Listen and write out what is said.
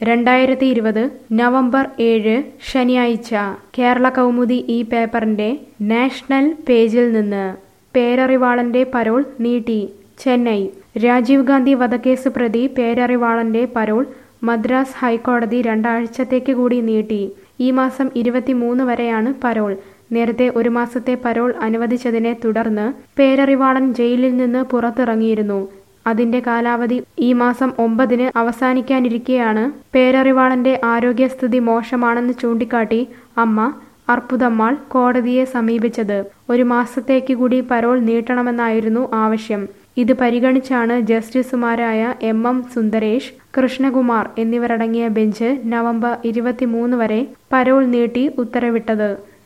രണ്ടായിരത്തി ഇരുപത് നവംബർ ഏഴ് ശനിയാഴ്ച കേരള കൗമുദി ഈ പേപ്പറിന്റെ നാഷണൽ പേജിൽ നിന്ന് പേരറിവാളന്റെ പരോൾ നീട്ടി ചെന്നൈ രാജീവ് ഗാന്ധി വധക്കേസ് പ്രതി പേരറിവാളന്റെ പരോൾ മദ്രാസ് ഹൈക്കോടതി രണ്ടാഴ്ചത്തേക്ക് കൂടി നീട്ടി ഈ മാസം ഇരുപത്തിമൂന്ന് വരെയാണ് പരോൾ നേരത്തെ ഒരു മാസത്തെ പരോൾ അനുവദിച്ചതിനെ തുടർന്ന് പേരറിവാളൻ ജയിലിൽ നിന്ന് പുറത്തിറങ്ങിയിരുന്നു അതിന്റെ കാലാവധി ഈ മാസം ഒമ്പതിന് അവസാനിക്കാനിരിക്കെയാണ് പേരറിവാളന്റെ ആരോഗ്യസ്ഥിതി മോശമാണെന്ന് ചൂണ്ടിക്കാട്ടി അമ്മ അർപ്പുതമ്മാൾ കോടതിയെ സമീപിച്ചത് ഒരു മാസത്തേക്ക് കൂടി പരോൾ നീട്ടണമെന്നായിരുന്നു ആവശ്യം ഇത് പരിഗണിച്ചാണ് ജസ്റ്റിസുമാരായ എം എം സുന്ദരേഷ് കൃഷ്ണകുമാർ എന്നിവരടങ്ങിയ ബെഞ്ച് നവംബർ ഇരുപത്തിമൂന്ന് വരെ പരോൾ നീട്ടി ഉത്തരവിട്ടത്